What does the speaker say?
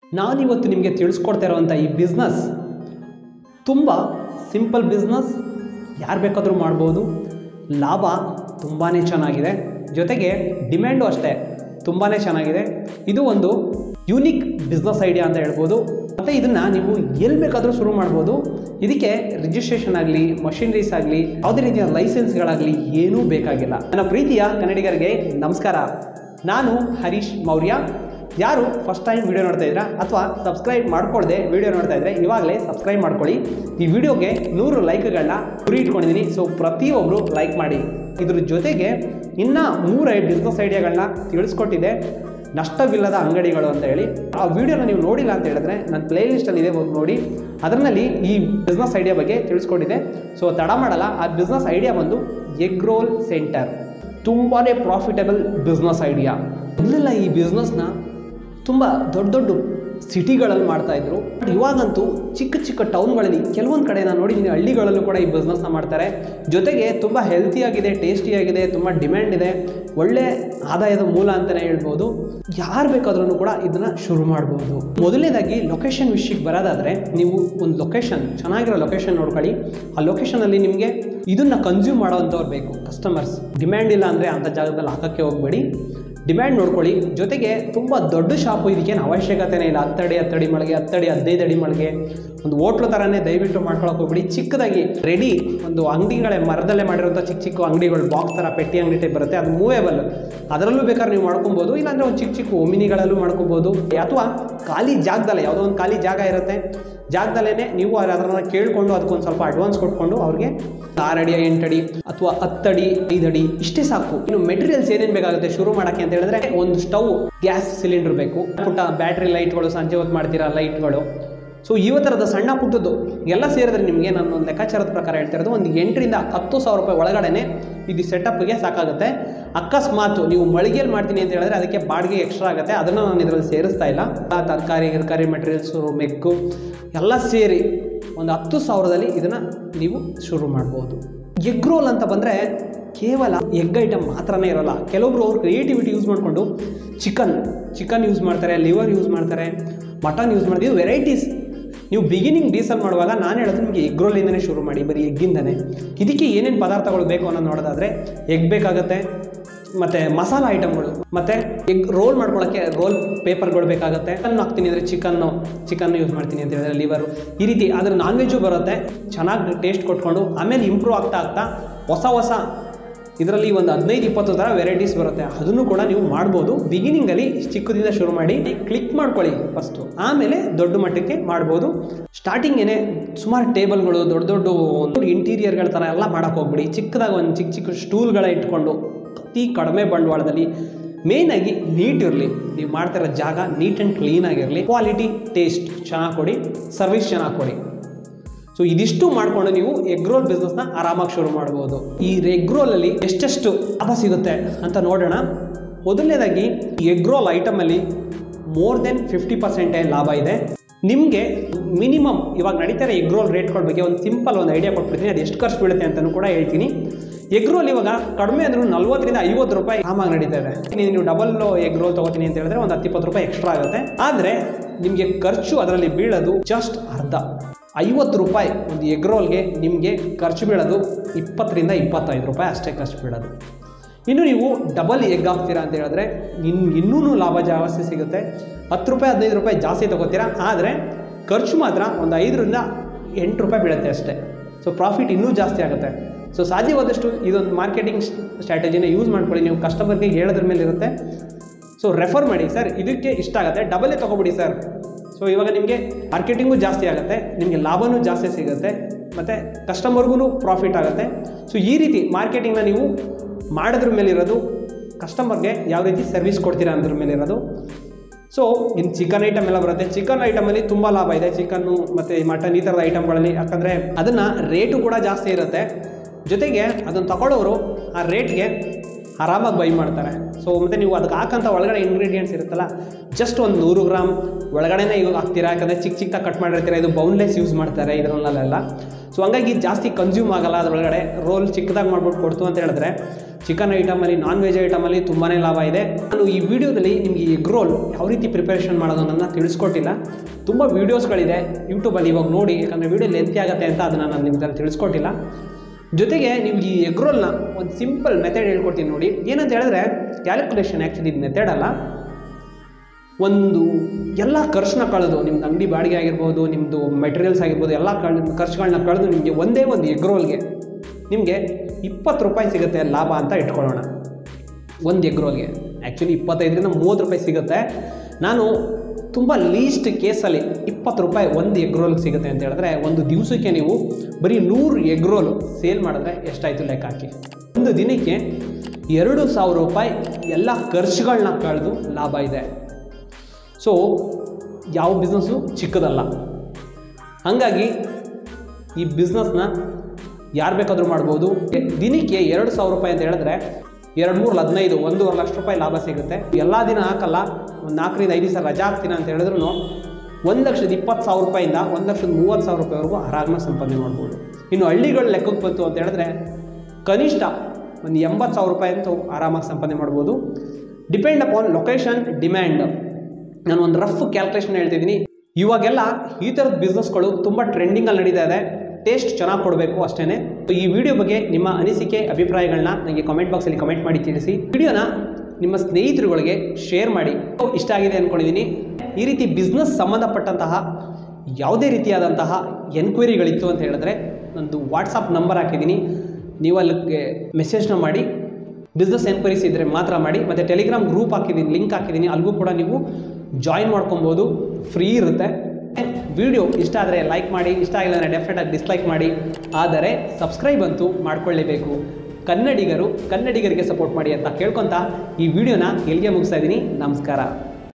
ನಾನಿವತ್ತು ನಿಮಗೆ ತಿಳಿಸ್ಕೊಡ್ತಾ ಇರೋವಂಥ ಈ ಬಿಸ್ನೆಸ್ ತುಂಬ ಸಿಂಪಲ್ ಬಿಸ್ನೆಸ್ ಯಾರು ಬೇಕಾದರೂ ಮಾಡ್ಬೋದು ಲಾಭ ತುಂಬಾ ಚೆನ್ನಾಗಿದೆ ಜೊತೆಗೆ ಡಿಮ್ಯಾಂಡು ಅಷ್ಟೇ ತುಂಬಾ ಚೆನ್ನಾಗಿದೆ ಇದು ಒಂದು ಯೂನಿಕ್ ಬಿಸ್ನೆಸ್ ಐಡಿಯಾ ಅಂತ ಹೇಳ್ಬೋದು ಮತ್ತು ಇದನ್ನು ನೀವು ಎಲ್ಲಿ ಬೇಕಾದರೂ ಶುರು ಮಾಡ್ಬೋದು ಇದಕ್ಕೆ ರಿಜಿಸ್ಟ್ರೇಷನ್ ಆಗಲಿ ಮಷಿನರೀಸ್ ಆಗಲಿ ಯಾವುದೇ ರೀತಿಯ ಲೈಸೆನ್ಸ್ಗಳಾಗಲಿ ಏನೂ ಬೇಕಾಗಿಲ್ಲ ನನ್ನ ಪ್ರೀತಿಯ ಕನ್ನಡಿಗರಿಗೆ ನಮಸ್ಕಾರ ನಾನು ಹರೀಶ್ ಮೌರ್ಯ ಯಾರು ಫಸ್ಟ್ ಟೈಮ್ ವಿಡಿಯೋ ನೋಡ್ತಾ ಇದ್ದೀರಾ ಅಥವಾ ಸಬ್ಸ್ಕ್ರೈಬ್ ಮಾಡ್ಕೊಳ್ಳದೆ ವಿಡಿಯೋ ನೋಡ್ತಾ ಇದ್ರೆ ಇವಾಗಲೇ ಸಬ್ಸ್ಕ್ರೈಬ್ ಮಾಡ್ಕೊಳ್ಳಿ ಈ ವಿಡಿಯೋಗೆ ನೂರು ಲೈಕ್ಗಳನ್ನ ಗುರಿ ಇಟ್ಕೊಂಡಿದ್ದೀನಿ ಸೊ ಪ್ರತಿಯೊಬ್ಬರು ಲೈಕ್ ಮಾಡಿ ಇದ್ರ ಜೊತೆಗೆ ಇನ್ನು ಮೂರೇ ಬಿಸ್ನೆಸ್ ಐಡಿಯಾಗಳನ್ನ ತಿಳಿಸ್ಕೊಟ್ಟಿದೆ ನಷ್ಟವಿಲ್ಲದ ಅಂಗಡಿಗಳು ಅಂತ ಹೇಳಿ ಆ ವಿಡಿಯೋನ ನೀವು ನೋಡಿಲ್ಲ ಅಂತ ಹೇಳಿದ್ರೆ ನನ್ನ ಪ್ಲೇ ಲಿಸ್ಟಲ್ಲಿ ಇದೆ ಹೋಗಿ ನೋಡಿ ಅದರಲ್ಲಿ ಈ ಬಿಸ್ನೆಸ್ ಐಡಿಯಾ ಬಗ್ಗೆ ತಿಳಿಸ್ಕೊಟ್ಟಿದೆ ಸೊ ತಡ ಮಾಡಲ್ಲ ಆ ಬಿಸ್ನೆಸ್ ಐಡಿಯಾ ಬಂದು ಎಗ್ ರೋಲ್ ಸೆಂಟರ್ ತುಂಬಾ ಪ್ರಾಫಿಟಬಲ್ ಬಿಸ್ನೆಸ್ ಐಡಿಯಾ ಮೊದಲೆಲ್ಲ ಈ ಬಿಸ್ನೆಸ್ನ ತುಂಬ ದೊಡ್ಡ ದೊಡ್ಡ ಸಿಟಿಗಳಲ್ಲಿ ಮಾಡ್ತಾಯಿದ್ರು ಬಟ್ ಇವಾಗಂತೂ ಚಿಕ್ಕ ಚಿಕ್ಕ ಟೌನ್ಗಳಲ್ಲಿ ಕೆಲವೊಂದು ಕಡೆ ನಾನು ನೋಡಿದ್ದೀನಿ ಹಳ್ಳಿಗಳಲ್ಲೂ ಕೂಡ ಈ ಬಿಸ್ನೆಸ್ನ ಮಾಡ್ತಾರೆ ಜೊತೆಗೆ ತುಂಬ ಹೆಲ್ತಿಯಾಗಿದೆ ಟೇಸ್ಟಿಯಾಗಿದೆ ತುಂಬ ಡಿಮ್ಯಾಂಡ್ ಇದೆ ಒಳ್ಳೆ ಆದಾಯದ ಮೂಲ ಅಂತಲೇ ಹೇಳ್ಬೋದು ಯಾರು ಬೇಕಾದ್ರೂ ಕೂಡ ಇದನ್ನು ಶುರು ಮಾಡ್ಬೋದು ಮೊದಲನೇದಾಗಿ ಲೊಕೇಶನ್ ವಿಷಯಕ್ಕೆ ಬರೋದಾದರೆ ನೀವು ಒಂದು ಲೊಕೇಶನ್ ಚೆನ್ನಾಗಿರೋ ಲೊಕೇಶನ್ ನೋಡ್ಕೊಳ್ಳಿ ಆ ಲೊಕೇಶನಲ್ಲಿ ನಿಮಗೆ ಇದನ್ನು ಕನ್ಸ್ಯೂಮ್ ಮಾಡೋವಂಥವ್ರು ಬೇಕು ಕಸ್ಟಮರ್ಸ್ ಡಿಮ್ಯಾಂಡ್ ಇಲ್ಲ ಅಂದರೆ ಅಂಥ ಜಾಗದಲ್ಲಿ ಹಾಕೋಕ್ಕೆ ಹೋಗಬೇಡಿ ಡಿಮ್ಯಾಂಡ್ ನೋಡ್ಕೊಳ್ಳಿ ಜೊತೆಗೆ ತುಂಬ ದೊಡ್ಡ ಶಾಪು ಇದಕ್ಕೇನು ಅವಶ್ಯಕತೆನೇ ಇಲ್ಲ ಹತ್ತಡಿ ಹತ್ತಡಿ ಮಳಿಗೆ ಹತ್ತಡಿ ಹದಿನೈದು ಅಡಿ ಮಳಿಗೆ ಒಂದು ಹೋಟ್ಲು ಥರನೇ ದಯವಿಟ್ಟು ಮಾಡ್ಕೊಳಕ್ಕೆ ಹೋಗ್ಬಿಡಿ ಚಿಕ್ಕದಾಗಿ ರೆಡಿ ಒಂದು ಅಂಗಡಿಗಳೇ ಮರದಲ್ಲೇ ಮಾಡಿರೋಂಥ ಚಿಕ್ಕ ಚಿಕ್ಕ ಅಂಗಡಿಗಳು ಬಾಕ್ಸ್ ಥರ ಪೆಟ್ಟಿ ಅಂಗಡಿ ಟೈಪ್ ಬರುತ್ತೆ ಅದು ಮೂವೇಬಲ್ ಅದರಲ್ಲೂ ಬೇಕಾದ್ರೆ ನೀವು ಮಾಡ್ಕೊಬೋದು ಇಲ್ಲಾಂದರೆ ಒಂದು ಚಿಕ್ಕ ಚಿಕ್ಕ ಒಮಿನಿಗಳಲ್ಲೂ ಮಾಡ್ಕೊಬೋದು ಅಥವಾ ಖಾಲಿ ಜಾಗದಲ್ಲೇ ಯಾವುದೋ ಒಂದು ಖಾಲಿ ಜಾಗ ಇರುತ್ತೆ ಜಾಗದಲ್ಲೇ ನೀವು ಅದನ್ನು ಕೇಳಿಕೊಂಡು ಅದಕ್ಕೊಂದು ಸ್ವಲ್ಪ ಅಡ್ವಾನ್ಸ್ ಕೊಟ್ಕೊಂಡು ಅವ್ರಿಗೆ ಆರು ಅಡಿ ಎಂಟು ಅಡಿ ಅಥವಾ ಹತ್ತಡಿ ಐದು ಅಡಿ ಇಷ್ಟೇ ಸಾಕು ಇನ್ನು ಮೆಟೀರಿಯಲ್ಸ್ ಏನೇನು ಬೇಕಾಗುತ್ತೆ ಶುರು ಮಾಡೋಕ್ಕೆ ಅಂತ ಹೇಳಿದ್ರೆ ಒಂದು ಸ್ಟವ್ ಗ್ಯಾಸ್ ಸಿಲಿಂಡರ್ ಬೇಕು ಪುಟ್ಟ ಬ್ಯಾಟ್ರಿ ಲೈಟ್ಗಳು ಸಂಜೆ ಹೊತ್ತು ಮಾಡ್ತೀರಾ ಲೈಟ್ಗಳು ಸೊ ಈ ಥರದ ಸಣ್ಣ ಪುಟ್ಟದ್ದು ಎಲ್ಲ ಸೇರಿದ್ರೆ ನಿಮಗೆ ನಾನು ಒಂದು ಲೆಕ್ಕಾಚಾರದ ಪ್ರಕಾರ ಹೇಳ್ತಾ ಇರೋದು ಒಂದು ಎಂಟರಿಂದ ಹತ್ತು ಸಾವಿರ ರೂಪಾಯಿ ಒಳಗಡೆ ಇದು ಸೆಟಪ್ಗೆ ಸಾಕಾಗುತ್ತೆ ಅಕಸ್ಮಾತ್ ನೀವು ಮಳಿಗೆಯಲ್ಲಿ ಮಾಡ್ತೀನಿ ಅಂತ ಹೇಳಿದ್ರೆ ಅದಕ್ಕೆ ಬಾಡಿಗೆ ಎಕ್ಸ್ಟ್ರಾ ಆಗುತ್ತೆ ಅದನ್ನು ನಾನು ಇದರಲ್ಲಿ ಸೇರಿಸ್ತಾ ಇಲ್ಲ ಆ ತರಕಾರಿ ಗಿರ್ಕಾರಿ ಮೆಟೀರಿಯಲ್ಸು ಮೆಕ್ಕು ಎಲ್ಲ ಸೇರಿ ಒಂದು ಹತ್ತು ಸಾವಿರದಲ್ಲಿ ಇದನ್ನು ನೀವು ಶುರು ಮಾಡ್ಬೋದು ಎಗ್ ರೋಲ್ ಅಂತ ಬಂದರೆ ಕೇವಲ ಎಗ್ ಐಟಮ್ ಮಾತ್ರನೇ ಇರೋಲ್ಲ ಕೆಲವೊಬ್ರು ಅವ್ರ ಕ್ರಿಯೇಟಿವಿಟಿ ಯೂಸ್ ಮಾಡಿಕೊಂಡು ಚಿಕನ್ ಚಿಕನ್ ಯೂಸ್ ಮಾಡ್ತಾರೆ ಲಿವರ್ ಯೂಸ್ ಮಾಡ್ತಾರೆ ಮಟನ್ ಯೂಸ್ ಮಾಡ್ತೀವಿ ವೆರೈಟೀಸ್ ನೀವು ಬಿಗಿನಿಂಗ್ ಡೀಸಲ್ ಮಾಡುವಾಗ ನಾನು ಹೇಳೋದು ನಿಮಗೆ ಎಗ್ ರೋಲಿಂದನೇ ಶುರು ಮಾಡಿ ಬರೀ ಎಗ್ಗಿಂದನೇ ಇದಕ್ಕೆ ಏನೇನು ಪದಾರ್ಥಗಳು ಬೇಕು ಅನ್ನೋದು ನೋಡೋದಾದರೆ ಎಗ್ ಬೇಕಾಗುತ್ತೆ ಮತ್ತು ಮಸಾಲ ಐಟಮ್ಗಳು ಮತ್ತು ಎಗ್ ರೋಲ್ ಮಾಡ್ಕೊಳ್ಳೋಕ್ಕೆ ರೋಲ್ ಪೇಪರ್ಗಳು ಬೇಕಾಗುತ್ತೆ ಚಿಕನ್ ಹಾಕ್ತೀನಿ ಅಂದರೆ ಚಿಕನ್ನು ಚಿಕನ್ ಯೂಸ್ ಮಾಡ್ತೀನಿ ಅಂತ ಹೇಳಿದ್ರೆ ಲಿವರು ಈ ರೀತಿ ಅದ್ರ ನಾನ್ ವೆಜ್ಜು ಬರುತ್ತೆ ಚೆನ್ನಾಗಿ ಟೇಸ್ಟ್ ಕೊಟ್ಕೊಂಡು ಆಮೇಲೆ ಇಂಪ್ರೂವ್ ಆಗ್ತಾ ಆಗ್ತಾ ಹೊಸ ಹೊಸ ಇದರಲ್ಲಿ ಒಂದು ಹದಿನೈದು ಇಪ್ಪತ್ತು ಥರ ವೆರೈಟೀಸ್ ಬರುತ್ತೆ ಅದನ್ನು ಕೂಡ ನೀವು ಮಾಡ್ಬೋದು ಬಿಗಿನಿಂಗಲ್ಲಿ ಚಿಕ್ಕದಿಂದ ಶುರು ಮಾಡಿ ಕ್ಲಿಕ್ ಮಾಡ್ಕೊಳ್ಳಿ ಫಸ್ಟು ಆಮೇಲೆ ದೊಡ್ಡ ಮಟ್ಟಕ್ಕೆ ಮಾಡ್ಬೋದು ಸ್ಟಾರ್ಟಿಂಗ್ ಏನೇ ಸುಮಾರು ಟೇಬಲ್ಗಳು ದೊಡ್ಡ ದೊಡ್ಡ ಒಂದು ಇಂಟೀರಿಯರ್ಗಳ ಥರ ಎಲ್ಲ ಮಾಡೋಕ್ಕೆ ಹೋಗ್ಬಿಡಿ ಚಿಕ್ಕದಾಗ ಒಂದು ಚಿಕ್ಕ ಚಿಕ್ಕ ಸ್ಟೂಲ್ಗಳ ಇಟ್ಕೊಂಡು ಅತಿ ಕಡಿಮೆ ಬಂಡವಾಳದಲ್ಲಿ ಮೇಯ್ನಾಗಿ ನೀಟ್ ಇರಲಿ ನೀವು ಮಾಡ್ತಿರೋ ಜಾಗ ನೀಟ್ ಆ್ಯಂಡ್ ಕ್ಲೀನಾಗಿರಲಿ ಕ್ವಾಲಿಟಿ ಟೇಸ್ಟ್ ಚೆನ್ನಾಗಿ ಕೊಡಿ ಸರ್ವಿಸ್ ಚೆನ್ನಾಗಿ ಕೊಡಿ ಸೊ ಇದಿಷ್ಟು ಮಾಡಿಕೊಂಡು ನೀವು ಎಗ್ ರೋಲ್ ಬಿಸ್ನೆಸ್ನ ಆರಾಮಾಗಿ ಶುರು ಮಾಡ್ಬೋದು ಈ ಎಗ್ ರೋಲಲ್ಲಿ ಎಷ್ಟೆಷ್ಟು ಲಾಭ ಸಿಗುತ್ತೆ ಅಂತ ನೋಡೋಣ ಮೊದಲನೇದಾಗಿ ಎಗ್ ರೋಲ್ ಐಟಮಲ್ಲಿ ಮೋರ್ ದೆನ್ ಫಿಫ್ಟಿ ಪರ್ಸೆಂಟೇ ಲಾಭ ಇದೆ ನಿಮಗೆ ಮಿನಿಮಮ್ ಇವಾಗ ನಡೀತಾರೆ ಎಗ್ ರೋಲ್ ರೇಟ್ಗಳ ಬಗ್ಗೆ ಒಂದು ಸಿಂಪಲ್ ಒಂದು ಐಡಿಯಾ ಕೊಟ್ಬಿಡ್ತೀನಿ ಅದು ಎಷ್ಟು ಖರ್ಚು ಬೀಳುತ್ತೆ ಅಂತಲೂ ಕೂಡ ಹೇಳ್ತೀನಿ ಎಗ್ ರೋಲ್ ಇವಾಗ ಕಡಿಮೆ ಅಂದ್ರೂ ನಲ್ವತ್ತರಿಂದ ಐವತ್ತು ರೂಪಾಯಿ ಆರಾಮಾಗಿ ನಡೀತಾ ಇದೆ ನೀವು ಡಬಲ್ ಎಗ್ ರೋಲ್ ತೊಗೋತೀನಿ ಅಂತ ಹೇಳಿದ್ರೆ ಒಂದು ಹತ್ತು ಇಪ್ಪತ್ತು ರೂಪಾಯಿ ಎಕ್ಸ್ಟ್ರಾ ಆಗುತ್ತೆ ಆದರೆ ನಿಮಗೆ ಖರ್ಚು ಅದರಲ್ಲಿ ಬೀಳೋದು ಜಸ್ಟ್ ಅರ್ಧ ಐವತ್ತು ರೂಪಾಯಿ ಒಂದು ಎಗ್ ರೋಲ್ಗೆ ನಿಮಗೆ ಖರ್ಚು ಬೀಳೋದು ಇಪ್ಪತ್ತರಿಂದ ಇಪ್ಪತ್ತೈದು ರೂಪಾಯಿ ಅಷ್ಟೇ ಖರ್ಚು ಬೀಳೋದು ಇನ್ನು ನೀವು ಡಬಲ್ ಎಗ್ ಹಾಕ್ತೀರಾ ಅಂತ ಹೇಳಿದ್ರೆ ಇನ್ನು ಇನ್ನೂ ಲಾಭ ಜಾಸ್ತಿ ಸಿಗುತ್ತೆ ಹತ್ತು ರೂಪಾಯಿ ಹದಿನೈದು ರೂಪಾಯಿ ಜಾಸ್ತಿ ತೊಗೋತೀರಾ ಆದರೆ ಖರ್ಚು ಮಾತ್ರ ಒಂದು ಐದರಿಂದ ಎಂಟು ರೂಪಾಯಿ ಬೀಳುತ್ತೆ ಅಷ್ಟೇ ಸೊ ಪ್ರಾಫಿಟ್ ಇನ್ನೂ ಜಾಸ್ತಿ ಆಗುತ್ತೆ ಸೊ ಸಾಧ್ಯವಾದಷ್ಟು ಇದೊಂದು ಮಾರ್ಕೆಟಿಂಗ್ ಸ್ಟ್ರಾಟಜಿನ ಯೂಸ್ ಮಾಡ್ಕೊಳ್ಳಿ ನೀವು ಕಸ್ಟಮರ್ಗೆ ಹೇಳೋದ್ರ ಮೇಲೆ ಇರುತ್ತೆ ಸೊ ರೆಫರ್ ಮಾಡಿ ಸರ್ ಇದಕ್ಕೆ ಇಷ್ಟ ಆಗುತ್ತೆ ಡಬಲೇ ತೊಗೊಬಿಡಿ ಸರ್ ಸೊ ಇವಾಗ ನಿಮಗೆ ಮಾರ್ಕೆಟಿಂಗು ಜಾಸ್ತಿ ಆಗುತ್ತೆ ನಿಮಗೆ ಲಾಭವೂ ಜಾಸ್ತಿ ಸಿಗುತ್ತೆ ಮತ್ತು ಕಸ್ಟಮರ್ಗೂ ಪ್ರಾಫಿಟ್ ಆಗುತ್ತೆ ಸೊ ಈ ರೀತಿ ಮಾರ್ಕೆಟಿಂಗ್ನ ನೀವು ಮಾಡೋದ್ರ ಮೇಲಿರೋದು ಕಸ್ಟಮರ್ಗೆ ಯಾವ ರೀತಿ ಸರ್ವಿಸ್ ಕೊಡ್ತೀರಾ ಅನ್ನೋದ್ರ ಮೇಲಿರೋದು ಸೊ ಇನ್ನು ಚಿಕನ್ ಐಟಮ್ ಎಲ್ಲ ಬರುತ್ತೆ ಚಿಕನ್ ಐಟಮಲ್ಲಿ ತುಂಬ ಲಾಭ ಇದೆ ಚಿಕನ್ನು ಮತ್ತು ಮಟನ್ ಈ ಥರದ ಐಟಮ್ಗಳಲ್ಲಿ ಯಾಕಂದರೆ ಅದನ್ನು ರೇಟು ಕೂಡ ಜಾಸ್ತಿ ಇರುತ್ತೆ ಜೊತೆಗೆ ಅದನ್ನು ತಗೊಳ್ಳೋರು ಆ ರೇಟ್ಗೆ ಆರಾಮಾಗಿ ಬೈ ಮಾಡ್ತಾರೆ ಸೊ ಸೊ ಮತ್ತು ನೀವು ಅದಕ್ಕೆ ಹಾಕಂತ ಒಳಗಡೆ ಇಂಗ್ರೀಡಿಯೆಂಟ್ಸ್ ಇರುತ್ತಲ್ಲ ಜಸ್ಟ್ ಒಂದು ನೂರು ಗ್ರಾಮ್ ಒಳಗಡೆನೇ ಇವಾಗ ಹಾಕ್ತೀರಾ ಯಾಕಂದರೆ ಚಿಕ್ಕ ಚಿಕ್ಕದಾಗಿ ಕಟ್ ಮಾಡಿರ್ತೀರಾ ಇದು ಬೌನ್ಲೆಸ್ ಯೂಸ್ ಮಾಡ್ತಾರೆ ಇದರಲ್ಲೆಲ್ಲ ಸೊ ಹಂಗಾಗಿ ಜಾಸ್ತಿ ಕನ್ಸ್ಯೂಮ್ ಆಗಲ್ಲ ಅದರೊಳಗಡೆ ರೋಲ್ ಚಿಕ್ಕದಾಗಿ ಮಾಡ್ಬಿಟ್ಟು ಕೊಡ್ತು ಅಂತ ಹೇಳಿದ್ರೆ ಚಿಕನ್ ಐಟಮಲ್ಲಿ ನಾನ್ ವೆಜ್ ಐಟಮಲ್ಲಿ ತುಂಬಾ ಲಾಭ ಇದೆ ನಾನು ಈ ವಿಡಿಯೋದಲ್ಲಿ ನಿಮಗೆ ಎಗ್ ರೋಲ್ ಯಾವ ರೀತಿ ಪ್ರಿಪರೇಷನ್ ಮಾಡೋದು ಅನ್ನೋದನ್ನ ತಿಳಿಸ್ಕೊಟ್ಟಿಲ್ಲ ತುಂಬ ವೀಡಿಯೋಸ್ಗಳಿದೆ ಯೂಟ್ಯೂಬಲ್ಲಿ ಇವಾಗ ನೋಡಿ ಯಾಕಂದರೆ ವೀಡಿಯೋ ಲೆಂತಿ ಆಗುತ್ತೆ ಅಂತ ಅದನ್ನು ನಾನು ನಿಮ್ಗೆ ತಿಳಿಸ್ಕೊಟ್ಟಿಲ್ಲ ಜೊತೆಗೆ ನಿಮ್ಗೆ ಈ ಎಗ್ ರೋಲ್ನ ಒಂದು ಸಿಂಪಲ್ ಮೆಥಡ್ ಹೇಳ್ಕೊಡ್ತೀನಿ ನೋಡಿ ಏನಂತ ಹೇಳಿದ್ರೆ ಕ್ಯಾಲ್ಕುಲೇಷನ್ ಆ್ಯಕ್ಚುಲಿ ಇದು ಮೆಥಡ್ ಅಲ್ಲ ಒಂದು ಎಲ್ಲ ಖರ್ಚನ್ನ ಕಳೆದು ನಿಮ್ದು ಅಂಗಡಿ ಬಾಡಿಗೆ ಆಗಿರ್ಬೋದು ನಿಮ್ಮದು ಮೆಟೀರಿಯಲ್ಸ್ ಆಗಿರ್ಬೋದು ಎಲ್ಲ ಕಳ್ ಖರ್ಚುಗಳನ್ನ ಕಳೆದು ನಿಮಗೆ ಒಂದೇ ಒಂದು ಎಗ್ ರೋಲ್ಗೆ ನಿಮಗೆ ಇಪ್ಪತ್ತು ರೂಪಾಯಿ ಸಿಗುತ್ತೆ ಲಾಭ ಅಂತ ಇಟ್ಕೊಳ್ಳೋಣ ಒಂದು ಎಗ್ ರೋಲ್ಗೆ ಆ್ಯಕ್ಚುಲಿ ಇಪ್ಪತ್ತೈದರಿಂದ ಮೂವತ್ತು ರೂಪಾಯಿ ಸಿಗುತ್ತೆ ನಾನು ತುಂಬ ಲೀಸ್ಟ್ ಕೇಸಲ್ಲಿ ಇಪ್ಪತ್ತು ರೂಪಾಯಿ ಒಂದು ಎಗ್ ರೋಲ್ಗೆ ಸಿಗುತ್ತೆ ಅಂತ ಹೇಳಿದ್ರೆ ಒಂದು ದಿವಸಕ್ಕೆ ನೀವು ಬರೀ ನೂರು ಎಗ್ ರೋಲ್ ಸೇಲ್ ಮಾಡಿದ್ರೆ ಎಷ್ಟಾಯಿತು ಲೆಕ್ಕ ಹಾಕಿ ಒಂದು ದಿನಕ್ಕೆ ಎರಡು ಸಾವಿರ ರೂಪಾಯಿ ಎಲ್ಲ ಖರ್ಚುಗಳನ್ನ ಕಳೆದು ಲಾಭ ಇದೆ ಸೊ ಯಾವ ಬಿಸ್ನೆಸ್ಸು ಚಿಕ್ಕದಲ್ಲ ಹಾಗಾಗಿ ಈ ಬಿಸ್ನೆಸ್ನ ಯಾರು ಬೇಕಾದರೂ ಮಾಡ್ಬೋದು ದಿನಕ್ಕೆ ಎರಡು ಸಾವಿರ ರೂಪಾಯಿ ಅಂತ ಹೇಳಿದ್ರೆ ಎರಡು ಮೂರು ಹದಿನೈದು ಒಂದೂವರೆ ಲಕ್ಷ ರೂಪಾಯಿ ಲಾಭ ಸಿಗುತ್ತೆ ಎಲ್ಲ ದಿನ ಹಾಕಲ್ಲ ಒಂದು ನಾಲ್ಕರಿಂದ ಐದು ದಿವಸ ರಜಾ ಹಾಕ್ತೀನಿ ಅಂತ ಹೇಳಿದ್ರು ಒಂದು ಲಕ್ಷದ ಇಪ್ಪತ್ತು ಸಾವಿರ ರೂಪಾಯಿಂದ ಒಂದು ಲಕ್ಷದ ಮೂವತ್ತು ಸಾವಿರ ರೂಪಾಯಿವರೆಗೂ ಆರಾಮಾಗಿ ಸಂಪಾದನೆ ಮಾಡ್ಬೋದು ಇನ್ನು ಹಳ್ಳಿಗಳ ಲೆಕ್ಕಕ್ಕೆ ಬಂತು ಅಂತ ಹೇಳಿದ್ರೆ ಕನಿಷ್ಠ ಒಂದು ಎಂಬತ್ತು ಸಾವಿರ ರೂಪಾಯಿ ಅಂತೂ ಆರಾಮಾಗಿ ಸಂಪಾದನೆ ಮಾಡ್ಬೋದು ಡಿಪೆಂಡ್ ಅಪಾನ್ ಲೊಕೇಶನ್ ಡಿಮ್ಯಾಂಡ್ ನಾನು ಒಂದು ರಫ್ ಕ್ಯಾಲ್ಕುಲೇಷನ್ ಹೇಳ್ತಿದ್ದೀನಿ ಇವಾಗೆಲ್ಲ ಈ ಥರದ ಬಿಸ್ನೆಸ್ಗಳು ತುಂಬ ಟ್ರೆಂಡಿಂಗಲ್ಲಿ ನಡೀತಾ ಇದೆ ಟೇಸ್ಟ್ ಚೆನ್ನಾಗಿ ಕೊಡಬೇಕು ಅಷ್ಟೇ ಈ ವಿಡಿಯೋ ಬಗ್ಗೆ ನಿಮ್ಮ ಅನಿಸಿಕೆ ಅಭಿಪ್ರಾಯಗಳನ್ನ ನನಗೆ ಕಾಮೆಂಟ್ ಬಾಕ್ಸಲ್ಲಿ ಕಮೆಂಟ್ ಮಾಡಿ ತಿಳಿಸಿ ವಿಡಿಯೋನ ನಿಮ್ಮ ಸ್ನೇಹಿತರುಗಳಿಗೆ ಶೇರ್ ಮಾಡಿ ಇಷ್ಟ ಆಗಿದೆ ಅಂದ್ಕೊಂಡಿದ್ದೀನಿ ಈ ರೀತಿ ಬಿಸ್ನೆಸ್ ಸಂಬಂಧಪಟ್ಟಂತಹ ಯಾವುದೇ ರೀತಿಯಾದಂತಹ ಎನ್ಕ್ವೈರಿಗಳಿತ್ತು ಅಂತ ಹೇಳಿದ್ರೆ ನಂದು ವಾಟ್ಸಪ್ ನಂಬರ್ ಹಾಕಿದ್ದೀನಿ ನೀವು ಅಲ್ಲಿಗೆ ಮೆಸೇಜ್ನ ಮಾಡಿ ಬಿಸ್ನೆಸ್ ಎನ್ಕ್ವೈರೀಸ್ ಇದ್ದರೆ ಮಾತ್ರ ಮಾಡಿ ಮತ್ತು ಟೆಲಿಗ್ರಾಮ್ ಗ್ರೂಪ್ ಹಾಕಿದ್ದೀನಿ ಲಿಂಕ್ ಹಾಕಿದ್ದೀನಿ ಅಲ್ಲಿಗೂ ಕೂಡ ನೀವು ಜಾಯಿನ್ ಮಾಡ್ಕೊಬೋದು ಫ್ರೀ ಇರುತ್ತೆ ವಿಡಿಯೋ ಇಷ್ಟ ಆದರೆ ಲೈಕ್ ಮಾಡಿ ಇಷ್ಟ ಆಗಿಲ್ಲ ಅಂದರೆ ಡೆಫಿನೆಟಾಗಿ ಡಿಸ್ಲೈಕ್ ಮಾಡಿ ಆದರೆ ಸಬ್ಸ್ಕ್ರೈಬ್ ಅಂತೂ ಮಾಡ್ಕೊಳ್ಳೇಬೇಕು ಕನ್ನಡಿಗರು ಕನ್ನಡಿಗರಿಗೆ ಸಪೋರ್ಟ್ ಮಾಡಿ ಅಂತ ಕೇಳ್ಕೊತ ಈ ವಿಡಿಯೋನ ಎಲ್ಲಿಗೆ ಮುಗಿಸ್ತಾ ಇದ್ದೀನಿ ನಮಸ್ಕಾರ